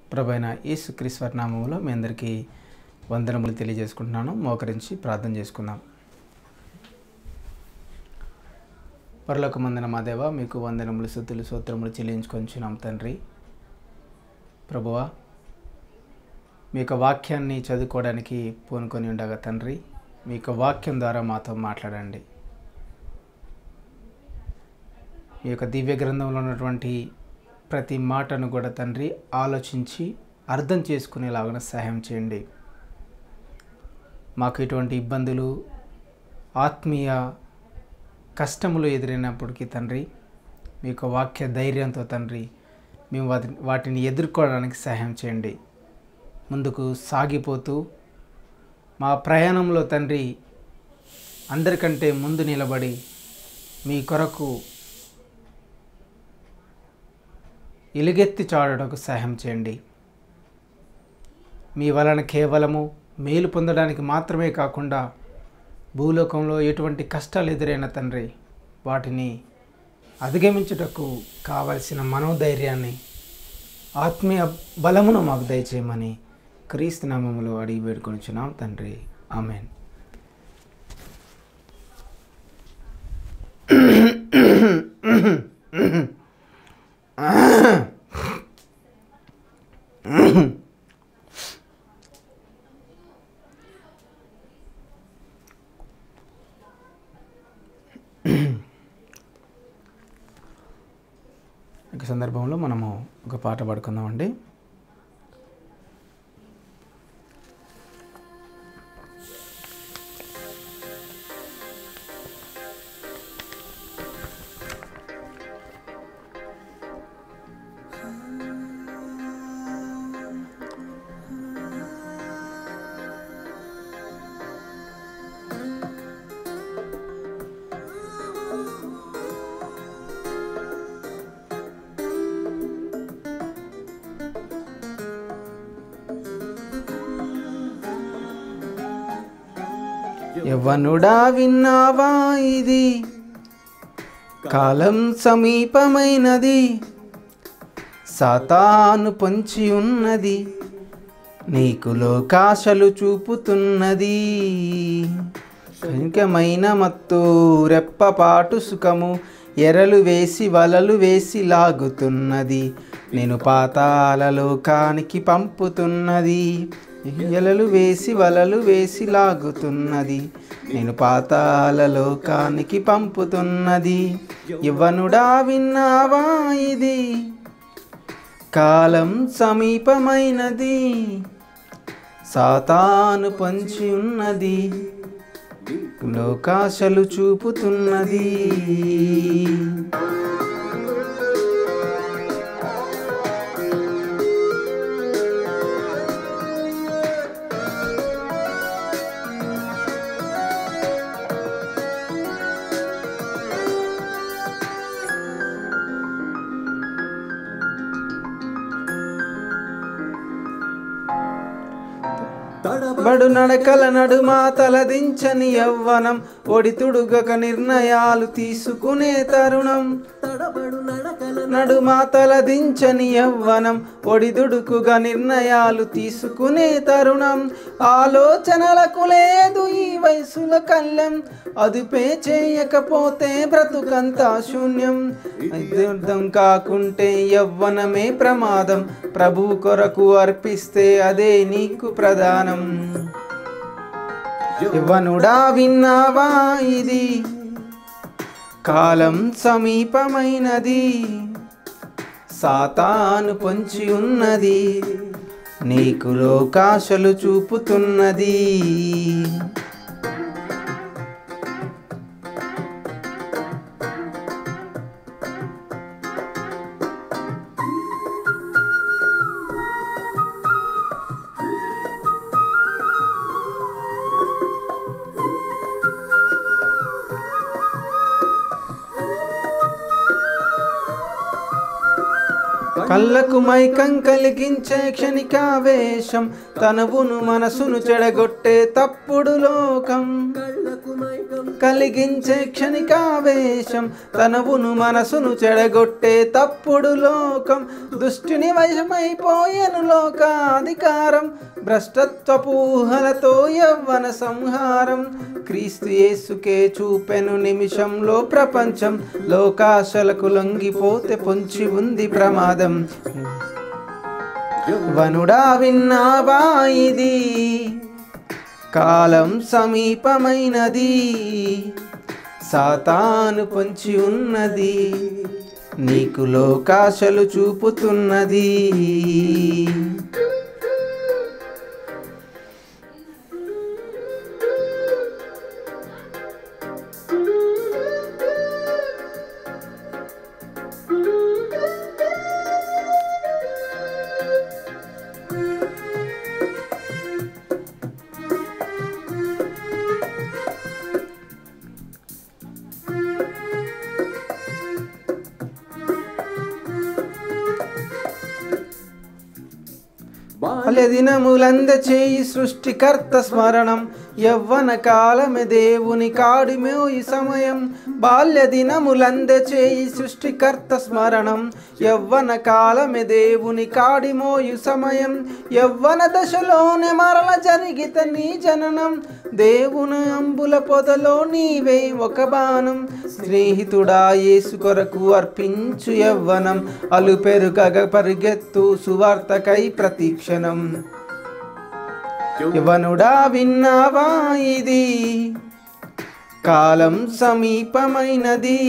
ప్రభైన యేసుక్రీశ్వర నామంలో మీ అందరికీ వందనములు తెలియజేసుకుంటున్నాను మోకరించి ప్రార్థన చేసుకుందాం పరలోక మందిన మా దేవ మీకు వందనములు శుద్ధులు సూత్రములు చెల్లించుకొంచున్నాం తండ్రి ప్రభువా మీ యొక్క వాక్యాన్ని చదువుకోవడానికి పూనుకొని ఉండగా తండ్రి మీ యొక్క వాక్యం ద్వారా మాతో మాట్లాడండి ఈ యొక్క దివ్య గ్రంథంలో ఉన్నటువంటి ప్రతి మాటను కూడా తండ్రి ఆలోచించి అర్థం చేసుకునేలాగా సహాయం చేయండి మాకు ఎటువంటి ఇబ్బందులు ఆత్మీయ కష్టములు ఎదురైనప్పటికీ తండ్రి మీ యొక్క వాక్య ధైర్యంతో తండ్రి మేము వాటి వాటిని ఎదుర్కోవడానికి సహాయం చేయండి ముందుకు సాగిపోతూ మా ప్రయాణంలో తండ్రి అందరికంటే ముందు నిలబడి మీ కొరకు ఎలుగెత్తి చాడటకు సహాయం చేయండి మీ వలన కేవలము మేలు పొందడానికి మాత్రమే కాకుండా భూలోకంలో ఎటువంటి కష్టాలు ఎదురైన తండ్రి వాటిని అధిగమించుటకు కావలసిన మనోధైర్యాన్ని ఆత్మీయ బలమును మాకు దయచేయమని క్రీస్తు నామములో అడిగి వేడుకొనిచున్నాం తండ్రి ఆమెన్ ఈ సందర్భంలో మనము ఒక పాట పాడుకుందామండి యవ్వనుడా విన్నావా ఇది కాలం సమీపమైనది సాతాను పొంచి ఉన్నది నీకు లోకాశలు చూపుతున్నది కనికమైన మత్తు రెప్పపాటు సుఖము ఎరలు వేసి వలలు వేసి లాగుతున్నది నేను పాతాల లోకానికి పంపుతున్నది ఎలలు వేసి వలలు వేసి లాగుతున్నది నేను పాతాల లోకానికి పంపుతున్నది ఇవ్వనుడా విన్నావా ఇది కాలం సమీపమైనది సాతాను పంచి ఉన్నది లోకాశలు చూపుతున్నది బడు నడకల నడుమ తలదించని యవ్వనం ఒడితుడుగక నిర్ణయాలు తీసుకునే తరుణం నడుమ తలదించని యవ్వనం ఒడిదుడుకుగా నిర్ణయాలు తీసుకునే తరుణం ఆలోచనలకు లేదు ఈ వయసుల కళ్ళెం అదుపే చేయకపోతే బ్రతుకంతా శూన్యం అర్థం కాకుంటే యవ్వనమే ప్రమాదం ప్రభు కొరకు అర్పిస్తే అదే నీకు ప్రధానం యవ్వనుడా విన్నావా ఇది కాలం సమీపమైనది సాతాను పొంచి ఉన్నది నీకు లోకాశలు చూపుతున్నది కళ్ళకు మైకం కలిగించే క్షణికావేశం తనువును మనసును చెడగొట్టే తప్పుడు లోకం కలిగించే క్షణికావేశం తనువును మనసును చెడగొట్టే తప్పుడు లోకం దుష్టుని వశమైపోయేను లోకాధికారం భ్రష్టత్వపు ఊహలతో యవ్వన సంహారం క్రీస్తు యేసుకే చూపెను నిమిషంలో ప్రపంచం లోకాశలకు లొంగిపోతే పొంచి ఉంది ప్రమాదం వనుడా విన్నావా ఇది కాలం సమీపమైనది సాతాను పొంచి ఉన్నది నీకు లోకాశలు చూపుతున్నది బాల్య దినములంద చేయి సృష్టికర్త స్మరణం యవ్వన కాలమే దేవుని కాడిమే ఈ సమయం బాల్య దినములంద చేయి సృష్టికర్త స్మరణం యవ్వన కాలమే దేవుని కాడిమోయు సమయం యవ్వన దశలోనే మరల జరిగిత నీ జననం దేవుని అంబుల పొదలో నీవే ఒక బాణం స్నేహితుడా యేసు కొరకు అర్పించు యవ్వనం అలు పెరుగగ పరిగెత్తు సువార్తకై ప్రతీక్షణం యవనుడా విన్నావా ఇది కాలం సమీపమైనది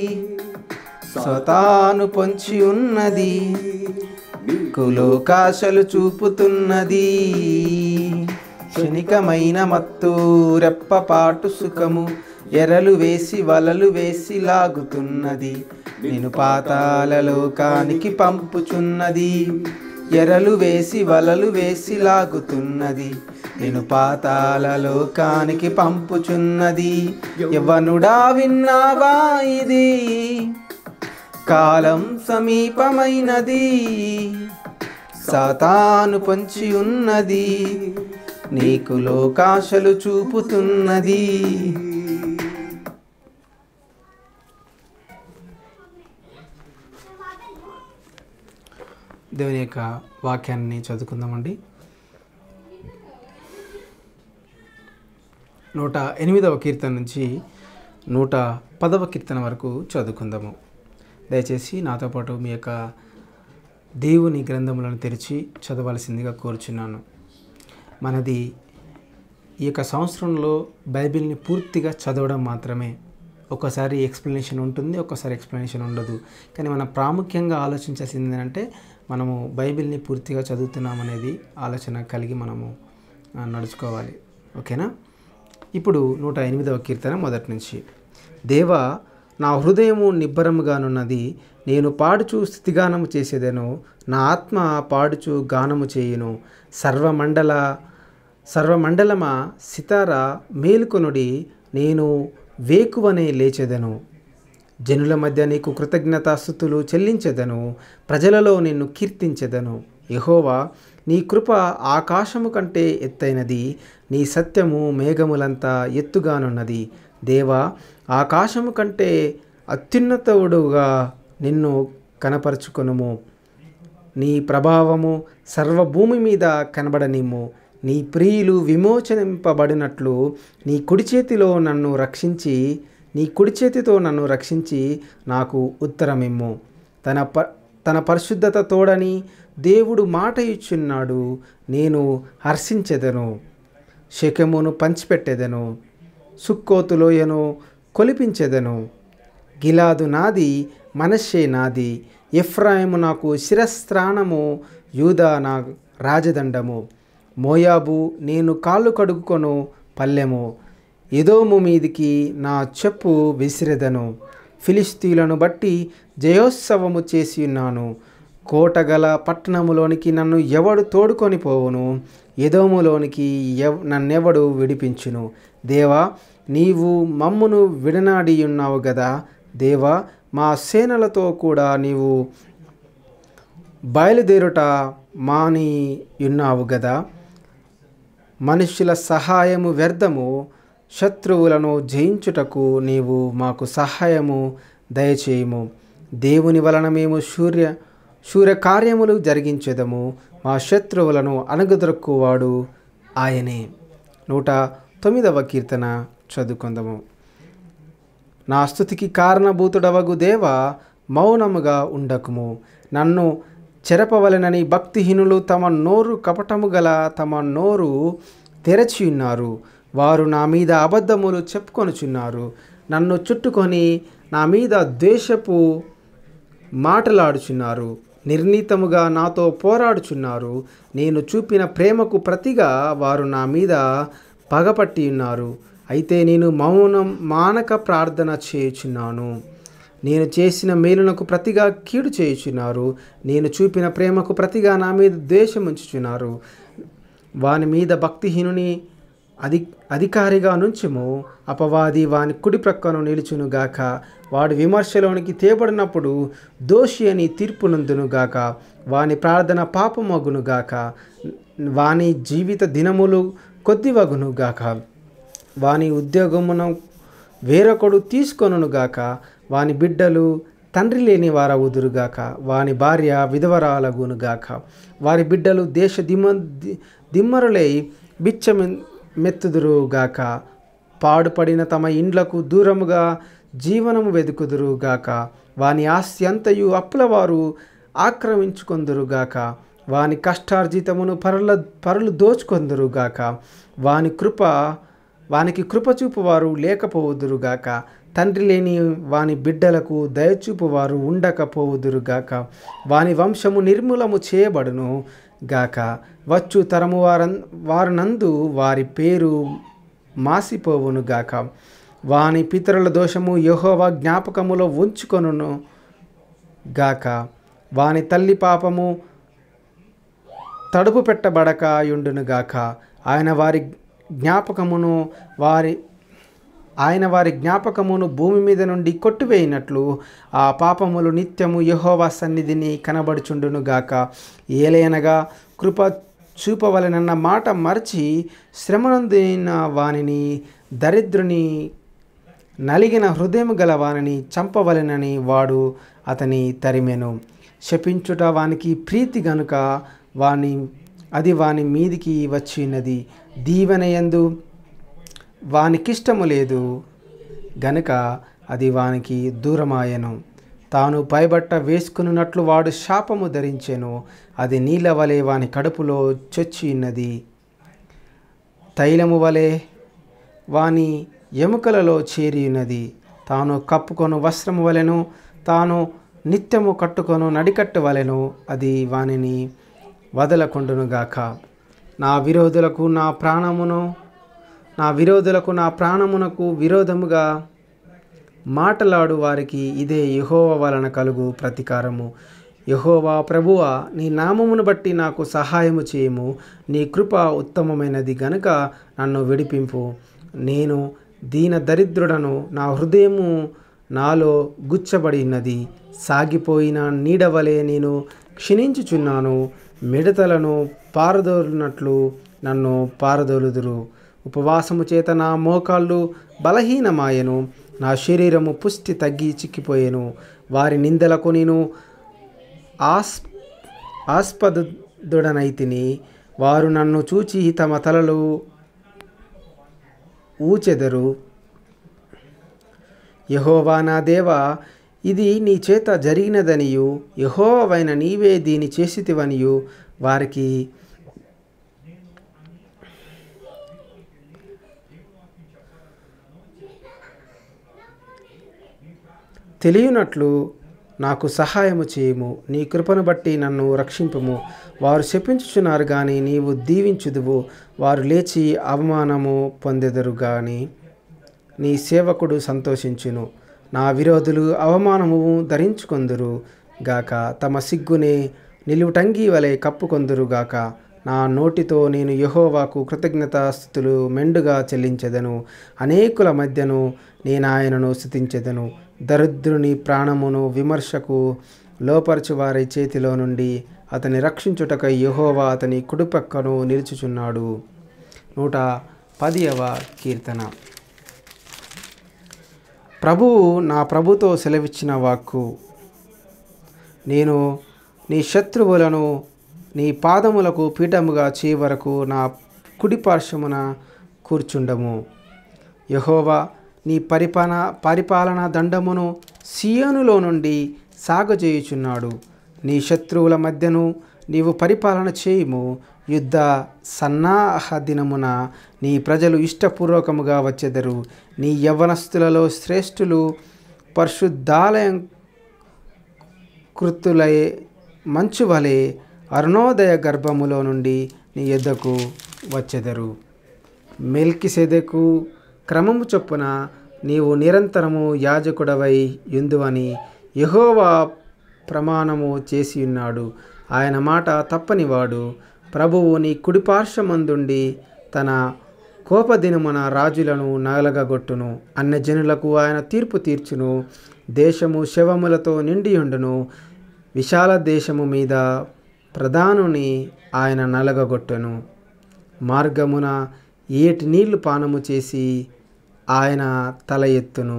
సతాను పొంచి ఉన్నది కులోకాశలు చూపుతున్నది క్షణికమైన మత్తు రెప్పపాటు సుఖము ఎరలు వేసి వలలు వేసి లాగుతున్నది నేను పాతాల లోకానికి పంపుచున్నది ఎరలు వేసి వలలు వేసి లాగుతున్నది నేను పాతాల లోకానికి పంపుచున్నది యవ్వనుడా విన్నావా ఇది కాలం సమీపమైనది సాతాను పొంచి ఉన్నది నీకు లోకాశలు చూపుతున్నది దేవుని యొక్క వాక్యాన్ని చదువుకుందామండి నూట ఎనిమిదవ కీర్తన నుంచి నూట పదవ కీర్తన వరకు చదువుకుందాము దయచేసి నాతో పాటు మీ యొక్క దేవుని గ్రంథములను తెరిచి చదవాల్సిందిగా కోరుచున్నాను మనది ఈ యొక్క సంవత్సరంలో బైబిల్ని పూర్తిగా చదవడం మాత్రమే ఒకసారి ఎక్స్ప్లెనేషన్ ఉంటుంది ఒకసారి ఎక్స్ప్లెనేషన్ ఉండదు కానీ మనం ప్రాముఖ్యంగా ఆలోచించాల్సింది ఏంటంటే మనము బైబిల్ని పూర్తిగా చదువుతున్నాం అనేది ఆలోచన కలిగి మనము ఆ, నడుచుకోవాలి ఓకేనా ఇప్పుడు నూట ఎనిమిదవ కీర్తన మొదటి నుంచి దేవా నా హృదయము నిబ్బరముగానున్నది నేను పాడుచు స్థితిగానము చేసేదను నా ఆత్మ పాడుచు గానము చేయును సర్వమండల సర్వమండలమ సితార మేలుకొనుడి నేను వేకువనే లేచెదను జనుల మధ్య నీకు కృతజ్ఞతాస్థుతులు చెల్లించెదను ప్రజలలో నిన్ను కీర్తించెదను యహోవా నీ కృప ఆకాశము కంటే ఎత్తైనది నీ సత్యము మేఘములంతా ఎత్తుగానున్నది దేవా ఆకాశము కంటే అత్యున్నతవుడుగా నిన్ను కనపరుచుకొనుము నీ ప్రభావము సర్వభూమి మీద కనబడనిమ్ము నీ ప్రియులు విమోచనింపబడినట్లు నీ కుడి చేతిలో నన్ను రక్షించి నీ కుడి చేతితో నన్ను రక్షించి నాకు ఉత్తరమిమ్ము తన ప తన పరిశుద్ధత తోడని దేవుడు మాట ఇచ్చున్నాడు నేను హర్షించెదను శకమును పంచిపెట్టెదను సుక్కోతులోయను కొలిపించెదను గిలాదు నాది మనషే నాది ఎఫ్రాయిము నాకు శిరస్త్రాణము యూదా నా రాజదండము మోయాబు నేను కాళ్ళు కడుక్కొను పల్లెము ఎదోము మీదికి నా చెప్పు విసిరెదను ఫిలిస్తీన్లను బట్టి జయోత్సవము చేసి ఉన్నాను కోటగల పట్టణములోనికి నన్ను ఎవడు తోడుకొని పోవును ఎదోములోనికి ఎవ్ నన్నెవడు విడిపించును దేవా నీవు మమ్మును విడనాడి ఉన్నావు గదా దేవా మా సేనలతో కూడా నీవు బయలుదేరుట మాని ఉన్నావు గదా మనుష్యుల సహాయము వ్యర్థము శత్రువులను జయించుటకు నీవు మాకు సహాయము దయచేయము దేవుని వలన మేము సూర్య సూర్యకార్యములు జరిగించెదము మా శత్రువులను అణగదొక్కువాడు ఆయనే నూట తొమ్మిదవ కీర్తన చదువుకుందాము నా స్థుతికి కారణభూతుడవగు దేవ మౌనముగా ఉండకుము నన్ను చెరపవలెనని భక్తిహీనులు తమ నోరు కపటము గల తమ నోరు తెరచి ఉన్నారు వారు నా మీద అబద్ధములు చెప్పుకొనుచున్నారు నన్ను చుట్టుకొని నా మీద ద్వేషపు మాటలాడుచున్నారు నిర్ణీతముగా నాతో పోరాడుచున్నారు నేను చూపిన ప్రేమకు ప్రతిగా వారు నా మీద పగపట్టి ఉన్నారు అయితే నేను మౌనం మానక ప్రార్థన చేయుచున్నాను నేను చేసిన మేలునకు ప్రతిగా కీడు చేయుచున్నారు నేను చూపిన ప్రేమకు ప్రతిగా నా మీద ద్వేషం ఉంచుచున్నారు వాని మీద భక్తిహీనుని అధి అధికారిగా నుంచుము అపవాది వాని కుడి ప్రక్కను నిలుచునుగాక వాడు విమర్శలోనికి తేబడినప్పుడు దోషి అని తీర్పునందునుగాక వాని ప్రార్థన పాపమగునుగాక వాని జీవిత దినములు కొద్దివగునుగాక వాని ఉద్యోగమును వేరొకడు తీసుకొనుగాక వాని బిడ్డలు తండ్రి లేని వారవుదురుగాక వాని భార్య విధవరాలగునుగాక వారి బిడ్డలు దేశ దిమ్మ ది- దిమ్మరులై బిచ్చమె మెత్తుదురుగాక పాడుపడిన తమ ఇండ్లకు దూరముగా జీవనము వెతుకుదురుగాక వాని ఆస్తి అంతయు అప్పులవారు ఆక్రమించుకొందురుగాక వాని కష్టార్జితమును పరుల పరులు దోచుకొందురుగాక వాని కృప వానికి కృపచూపువారు లేకపోవుదురుగాక తండ్రి లేని వాని బిడ్డలకు దయచూపువారు ఉండకపోవుదురుగాక వాని వంశము నిర్మూలము చేయబడును గాక వచ్చు తరము వారన్ వారినందు వారి పేరు మాసిపోవును గాక వాని పితరుల దోషము యెహోవా జ్ఞాపకములో ఉంచుకొనును గాక వాని తల్లి పాపము తడుపు పెట్టబడక యుండునుగాక ఆయన వారి జ్ఞాపకమును వారి ఆయన వారి జ్ఞాపకమును భూమి మీద నుండి కొట్టివేయినట్లు ఆ పాపములు నిత్యము యెహోవా సన్నిధిని కనబడుచుండునుగాక ఏలయనగా కృప చూపవలనన్న మాట మరచి శ్రమనందిన వానిని దరిద్రుని నలిగిన హృదయం గల వానిని చంపవలెనని వాడు అతని తరిమెను శపించుట వానికి ప్రీతి గనుక వాని అది వాని మీదికి వచ్చినది దీవెనయందు వానికిష్టము లేదు గనుక అది వానికి దూరమాయెను తాను పైబట్ట వేసుకున్నట్లు వాడు శాపము ధరించెను అది నీళ్ళ వలె వాని కడుపులో చొచ్చి ఉన్నది తైలము వలె వాని ఎముకలలో చేరి ఉన్నది తాను కప్పుకొను వస్త్రము వలెను తాను నిత్యము కట్టుకొను నడికట్టు వలెను అది వానిని వదలకుండునుగాక నా విరోధులకు నా ప్రాణమును నా విరోధులకు నా ప్రాణమునకు విరోధముగా మాటలాడు వారికి ఇదే యెహోవా వలన కలుగు ప్రతీకారము యెహోవా ప్రభువా నీ నామమును బట్టి నాకు సహాయము చేయము నీ కృప ఉత్తమమైనది గనుక నన్ను విడిపింపు నేను దీన దరిద్రుడను నా హృదయము నాలో గుచ్చబడినది సాగిపోయిన నీడవలే నేను క్షీణించుచున్నాను మిడతలను పారదోలినట్లు నన్ను పారదోలుదురు ఉపవాసము చేత నా మోకాళ్ళు బలహీనమాయెను నా శరీరము పుష్టి తగ్గి చిక్కిపోయెను వారి నిందలకు నేను ఆస్ ఆస్పదుడనైతిని వారు నన్ను చూచి తమ తలలు ఊచెదరు యహోవా నా దేవా ఇది నీ చేత జరిగినదనియు యహోవైన నీవే దీని చేసితివనియు వారికి తెలియనట్లు నాకు సహాయము చేయము నీ కృపను బట్టి నన్ను రక్షింపుము వారు శపించుచున్నారు కానీ నీవు దీవించుదువు వారు లేచి అవమానము పొందెదరు కానీ నీ సేవకుడు సంతోషించును నా విరోధులు అవమానము ధరించుకొందురు గాక తమ సిగ్గునే నిలువుటంగి వలె కప్పుకొందురు గాక నా నోటితో నేను యెహోవాకు కృతజ్ఞతాస్థుతులు మెండుగా చెల్లించెదను అనేకుల మధ్యను నేను ఆయనను స్థుతించెదను దరిద్రుని ప్రాణమును విమర్శకు లోపరచు వారి చేతిలో నుండి అతని రక్షించుటకై యెహోవా అతని కుడిపక్కను నిలుచుచున్నాడు నూట పదియవ కీర్తన ప్రభువు నా ప్రభుతో సెలవిచ్చిన వాక్కు నేను నీ శత్రువులను నీ పాదములకు పీఠముగా చేయ వరకు నా కుడి పార్శ్వమున కూర్చుండము యహోవా నీ పరిపాలన పరిపాలన దండమును సియోనులో నుండి సాగజేయుచున్నాడు నీ శత్రువుల మధ్యను నీవు పరిపాలన చేయుము యుద్ధ సన్నాహ దినమున నీ ప్రజలు ఇష్టపూర్వకముగా వచ్చెదరు నీ యవ్వనస్తులలో శ్రేష్ఠులు పరిశుద్ధాలయం కృతులై మంచు వలె అరుణోదయ గర్భములో నుండి నీ యొద్దకు వచ్చెదరు మెల్కిసెదెకు క్రమము చొప్పున నీవు నిరంతరము యాజకుడవై యుందువని యెహోవా ప్రమాణము చేసి ఉన్నాడు ఆయన మాట తప్పనివాడు ప్రభువు నీ కుడిపార్శ్వమందుండి తన కోపదినమున రాజులను నగలగగొట్టును అన్యజనులకు ఆయన తీర్పు తీర్చును దేశము శవములతో నిండియుండును విశాల దేశము మీద ప్రధానుని ఆయన నలగగొట్టెను మార్గమున ఏటి నీళ్లు పానము చేసి ఆయన తల ఎత్తును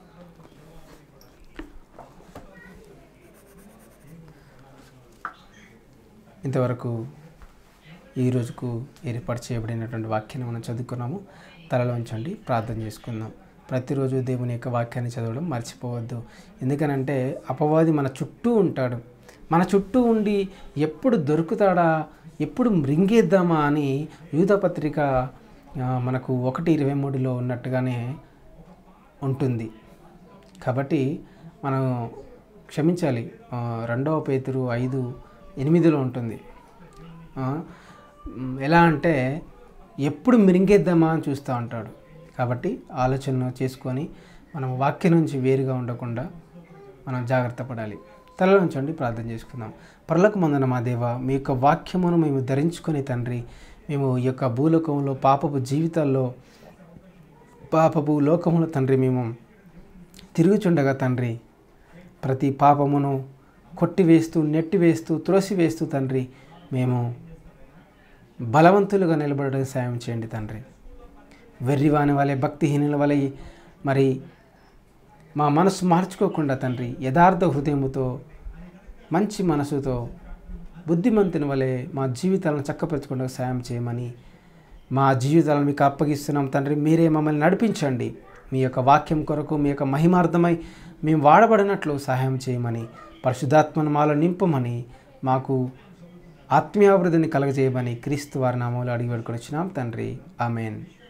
ఇంతవరకు ఈ రోజుకు ఏర్పాటు చేయబడినటువంటి వాక్యాన్ని మనం చదువుకున్నాము తలలో ఉంచండి ప్రార్థన చేసుకుందాం ప్రతిరోజు దేవుని యొక్క వాక్యాన్ని చదవడం మర్చిపోవద్దు ఎందుకనంటే అపవాది మన చుట్టూ ఉంటాడు మన చుట్టూ ఉండి ఎప్పుడు దొరుకుతాడా ఎప్పుడు మృంగేద్దామా అని యూధపత్రిక ఆ, మనకు ఒకటి ఇరవై మూడులో ఉన్నట్టుగానే ఉంటుంది కాబట్టి మనం క్షమించాలి ఆ, రెండవ పేతురు ఐదు ఎనిమిదిలో ఉంటుంది ఆ, మ్, ఎలా అంటే ఎప్పుడు మిరింగేద్దామా అని చూస్తూ ఉంటాడు కాబట్టి ఆలోచన చేసుకొని మనం వాక్యం నుంచి వేరుగా ఉండకుండా మనం జాగ్రత్త పడాలి తలలో ఉంచండి ప్రార్థన చేసుకుందాం పరలకు మందన మా దేవ మీ యొక్క వాక్యమును మేము ధరించుకొని తండ్రి మేము ఈ యొక్క భూలోకంలో పాపపు జీవితాల్లో పాపపు లోకములో తండ్రి మేము తిరుగుచుండగా తండ్రి ప్రతి పాపమును కొట్టివేస్తూ నెట్టివేస్తూ త్రోసివేస్తూ తండ్రి మేము బలవంతులుగా నిలబడడానికి సాయం చేయండి తండ్రి వెర్రివాని వలె భక్తిహీనుల వలె మరి మా మనసు మార్చుకోకుండా తండ్రి యథార్థ హృదయముతో మంచి మనసుతో బుద్ధిమంతుని వలె మా జీవితాలను చక్కపరచుకుంటూ సాయం చేయమని మా జీవితాలను మీకు అప్పగిస్తున్నాం తండ్రి మీరే మమ్మల్ని నడిపించండి మీ యొక్క వాక్యం కొరకు మీ యొక్క మహిమార్థమై మేము వాడబడినట్లు సహాయం చేయమని పరిశుద్ధాత్మను మాలో నింపమని మాకు ఆత్మీయాభివృద్ధిని కలగజేయమని క్రీస్తు వారి నామంలో అడిగి పెట్టుకొని వచ్చినాం తండ్రి ఆమెన్